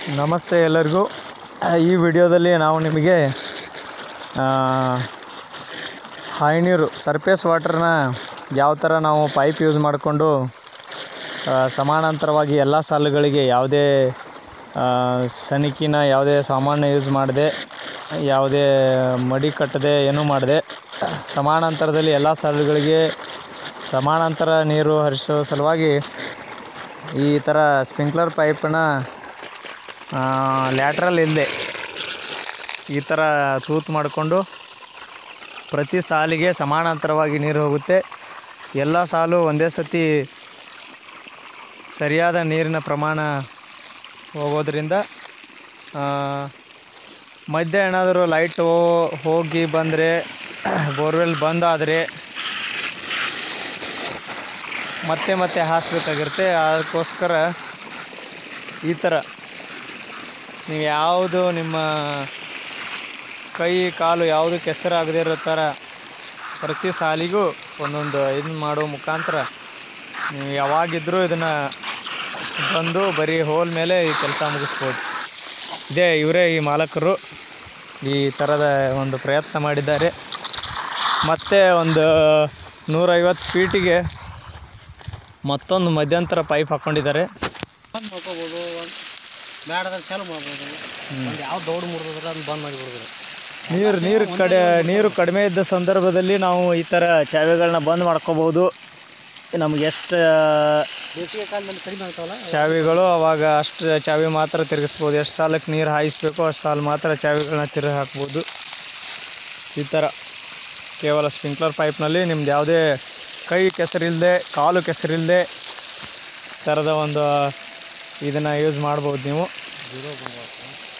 ನಮಸ್ತೆ ಎಲ್ಲರಿಗೂ ಈ ವಿಡಿಯೋದಲ್ಲಿ ನಾವು ನಿಮಗೆ ಆ, ಹಾಯಿ ನೀರು ಸರ್ಫೇಸ್ ವಾಟರ್ನ ಯಾವ ಥರ ನಾವು ಪೈಪ್ ಯೂಸ್ ಮಾಡಿಕೊಂಡು ಆ, ಸಮಾನಾಂತರವಾಗಿ ಎಲ್ಲ ಸಾಲುಗಳಿಗೆ ಯಾವುದೇ ಆ, ಸನಿಕಿನ ಯಾವುದೇ ಸಾಮಾನು ಯೂಸ್ ಮಾಡದೆ ಯಾವುದೇ ಮಡಿ ಕಟ್ಟದೆ ಏನೂ ಮಾಡದೆ ಸಮಾನಾಂತರದಲ್ಲಿ ಎಲ್ಲ ಸಾಲುಗಳಿಗೆ ಸಮಾನಾಂತರ ನೀರು ಹರಿಸೋ ಸಲುವಾಗಿ ಈ ಥರ ಸ್ಪ್ರಿಂಕ್ಲರ್ ಪೈಪನ್ನ ಲ್ಯಾಟ್ರಲ್ ಇಲ್ಲದೆ ಈ ಥರ ತೂತು ಮಾಡಿಕೊಂಡು ಪ್ರತಿ ಸಾಲಿಗೆ ಸಮಾನಾಂತರವಾಗಿ ನೀರು ಹೋಗುತ್ತೆ ಎಲ್ಲ ಸಾಲು ಒಂದೇ ಸತಿ ಸರಿಯಾದ ನೀರಿನ ಪ್ರಮಾಣ ಹೋಗೋದ್ರಿಂದ ಆ, ಮಧ್ಯೆ ಏನಾದರೂ ಲೈಟ್ ಹೋಗಿ ಬಂದರೆ ಬೋರ್ವೆಲ್ ಬಂದಾದರೆ ಮತ್ತೆ ಮತ್ತೆ ಹಾಸ್ಬೇಕಾಗಿರುತ್ತೆ ಅದಕ್ಕೋಸ್ಕರ ಈ ಥರ ನೀವು ಯಾವುದು ನಿಮ್ಮ ಕೈ ಕಾಲು ಯಾವುದು ಕೆಸರಾಗದೇ ಇರೋ ಥರ ಪ್ರತಿ ಸಾಲಿಗೂ ಒಂದೊಂದು ಇದನ್ನ ಮಾಡೋ ಮುಖಾಂತರ ನೀವು ಯಾವಾಗಿದ್ದರೂ ಇದನ್ನು ಬಂದು ಬರೀ ಹೋಲ್ ಮೇಲೆ ಈ ಕೆಲಸ ಮುಗಿಸ್ಬೋದು ಇದೇ ಇವರೇ ಈ ಮಾಲಕರು ಈ ಥರದ ಒಂದು ಪ್ರಯತ್ನ ಮಾಡಿದ್ದಾರೆ ಮತ್ತು ಒಂದು ನೂರೈವತ್ತು ಫೀಟಿಗೆ ಮತ್ತೊಂದು ಮಧ್ಯಂತರ ಪೈಪ್ ಹಾಕ್ಕೊಂಡಿದ್ದಾರೆ ಬಂದ್ ಮಾಡ್ಕೋಬೋದು ಒಂದು ಬೇಡದಲ್ಲಿ ಚಾಲು ಮಾಡ್ಬೋದು ಒಂದು ಯಾವ ದೌಡ್ ಮುರಿದ್ರೆ ಅದನ್ನ ಬಂದ್ ಮಾಡಿಬಿಡ್ಬೋದು ನೀರು ನೀರು ಕಡೆ ನೀರು ಕಡಿಮೆ ಇದ್ದ ಸಂದರ್ಭದಲ್ಲಿ ನಾವು ಈ ಥರ ಚಾವೆಗಳನ್ನ ಬಂದ್ ಮಾಡ್ಕೋಬೋದು ನಮ್ಗೆ ಎಷ್ಟು ಬೇಸಿಗೆ ಕಾಲದಲ್ಲಿ ಕಡಿಮೆ ಆಗ್ತಾವಲ್ಲ ಚಾವಿಗಳು ಅವಾಗ ಅಷ್ಟು ಚಾವಿ ಮಾತ್ರ ತಿರುಗಿಸ್ಬೋದು ಎಷ್ಟು ಸಾಲಕ್ಕೆ ನೀರು ಹಾಯಿಸ್ಬೇಕು ಅಷ್ಟು ಸಾಲು ಮಾತ್ರ ಚಾವಿಗಳನ್ನ ತಿರುಗಿ ಹಾಕ್ಬೋದು ಈ ಥರ ಕೇವಲ ಸ್ಪ್ರಿಂಕ್ಲರ್ ಪೈಪ್ನಲ್ಲಿ ನಿಮ್ದು ಯಾವುದೇ ಕೈ ಕೆಸರಿಲ್ಲದೆ ಕಾಲು ಕೆಸರಿಲ್ಲದೆ ಥರದ ಒಂದು ಇದನ್ನು ಯೂಸ್ ಮಾಡ್ಬೋದು ನೀವು ಜೀರೋ ಬಂದ್ಬಿಡುತ್ತೆ